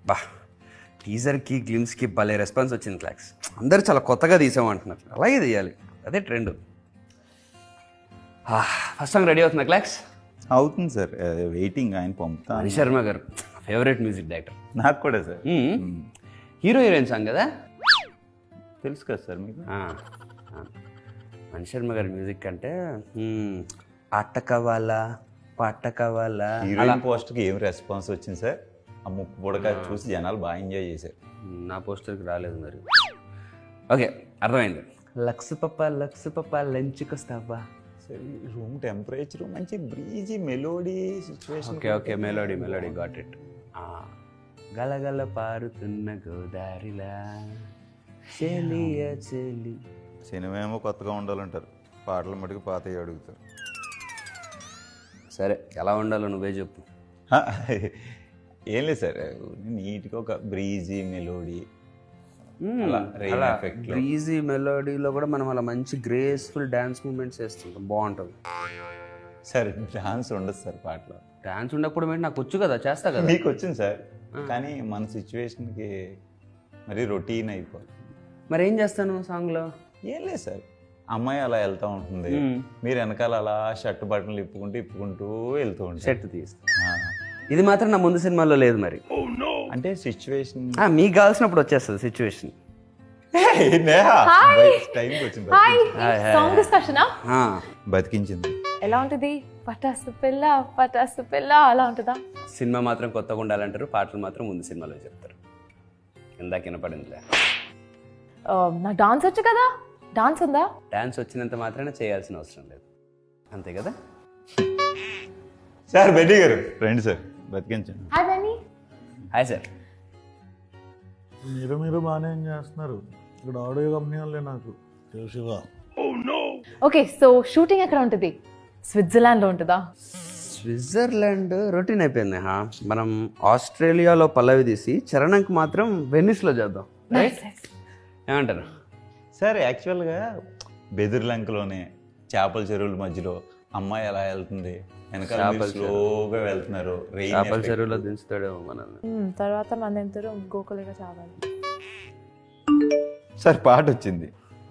బా టీజర్కి గ్లిమ్స్కి భలే రెస్పాన్స్ వచ్చింది క్లాక్స్ అందరూ చాలా కొత్తగా తీసామంటున్నారు అలాగే తీయాలి అదే ట్రెండ్ ఫస్ట్ సాంగ్ రెడీ అవుతుందా క్లాక్స్ అవుతుంది సార్ వెయిటింగ్ ఆయన పంపుతా మణి శర్మ గారు ఫేవరెట్ మ్యూజిక్ డైరెక్టర్ నాకు కూడా సార్ హీరో హీరోయిన్ సాంగ్ కదా తెలుసు కదా సార్ మీకు ఆ, ఆ. మణి శర్మ గారి మ్యూజిక్ అంటే మ్మ్, ఆట కావాలా పాట కావాలా అలా హీరోయిన్ పోస్ట్కి ఏం రెస్పాన్స్ వచ్చింది సార్ ఆ ముక్కు పుడక చూసి జనాలు బాగా ఎంజాయ్ చేశారు నా పోస్టర్కి రాలేదు మరి ఓకే అర్థమైంది లక్స్ పప్ప లక్స్ పప్ప లంచ్కి వస్తావా సార్ రూమ్ టెంపరేచర్ మంచి breezy melody situation okay okay melody melody got it గలగల పారుతున్న గోదారిలా చెలియ చెలి సినిమా ఏమో కొత్తగా ఉండాలంటారు పాటలు మటుకు పాతవి అడుగుతారు సరే ఎలా ఉండాలో నువ్వే చెప్పు హ, ఏం లేదు సార్ నీట్గా ఒక బ్రీజీ మెలోడీ అలా rain effect లో. బ్రీజీ మెలోడీలో కూడా మనం అలా మంచి గ్రేస్ఫుల్ డాన్స్ మూమెంట్స్ వేస్తుంటాం బాగుంటుంది సార్ డాన్స్ ఉండదు సార్ పాటలో డాన్స్ ఉండకపోవడం ఏంటి నాకు వచ్చు కదా చేస్తా కదా మీకు వచ్చింది సార్ కానీ మన సిచ్యువేషన్కి మరి రొటీన్ అయిపోతుంది మరి ఏం చేస్తాను సాంగ్లో ఏం లేదు సార్ అమ్మాయి అలా వెళ్తూ ఉంటుంది మీరు వెనకాల అలా షర్ట్ బట్టలు ఇప్పుకుంటూ ఇప్పుకుంటూ వెళ్తూ ఉంటారు సెట్ తీస్తా ఆ. ఇది మాత్రం నా ముందు సినిమాలో లేదు మరి అంటే సిచ్యువేషన్ ఆ, మీకు కావాల్సినప్పుడు వచ్చేస్తుంది సిచ్యువేషన్ టైంకి వచ్చింది హాయ్ సాంగ్ డిస్కషనా బతికించింది ఎలా ఉంటుంది పటాసు పిల్ల పటాసు పిల్ల అలా ఉంటుందా సినిమా మాత్రం కొత్తగా ఉండాలంటారు పాటలు మాత్రం ముందు సినిమాలో చెప్తారు ఇందాక వినపడిందిలే ఆ, నాకు డాన్స్ వచ్చు కదా డాన్స్ ఉందా డాన్స్ వచ్చినంత మాత్రమే చేయాల్సిన అవసరం లేదు అంతే కదా సార్ బెడ్డి గారు రండి సార్ బతికించండి హాయ్ బెన్నీ హాయ్ సార్ మీరు మీరు బాగానే ఏం చేస్తున్నారు ఇక్కడ ఆడియో కంపెనీ వాళ్ళే నాకు శివ ఓకే సో షూటింగ్ ఎక్కడ ఉంటుంది స్విట్జర్లాండ్ లో ఉంటుందా స్విట్జర్లాండ్ రొటీన్ అయిపోయింది హా మనం ఆస్ట్రేలియాలో పల్లవి తీసి చరణంకి మాత్రం వెనిస్లో చేద్దాం ఏమంటారు సార్ యాక్చువల్గా బెదిర్లంకలోనే చేపల చెరువుల మధ్యలో అమ్మాయి ఎలా వెళ్తుంది వెనకాల మీరు స్లోగా వెళ్తున్నారు రెయిన్ చేపల చెరువులో దించుతాడేమో మనల్ని మ్మ్, తర్వాత మన ఇద్దరు గోకులుగా చావాలి సార్ పాట వచ్చింది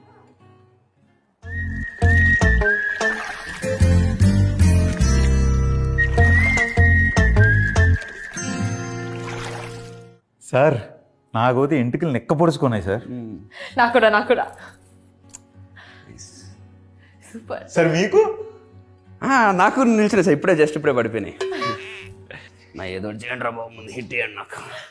సార్ నాకైతే ఇంటికి నెక్క పొడుచుకున్నాయి సార్ నాకు కూడా నాకు కూడా సూపర్ సార్ మీకు ఆ, నాకు నిలిచిన సార్ ఇప్పుడే జస్ట్ ఇప్పుడే పడిపోయినాయి నా ఏదో చేయండి రా బాబు ముందు హిట్ చేయండి నాకు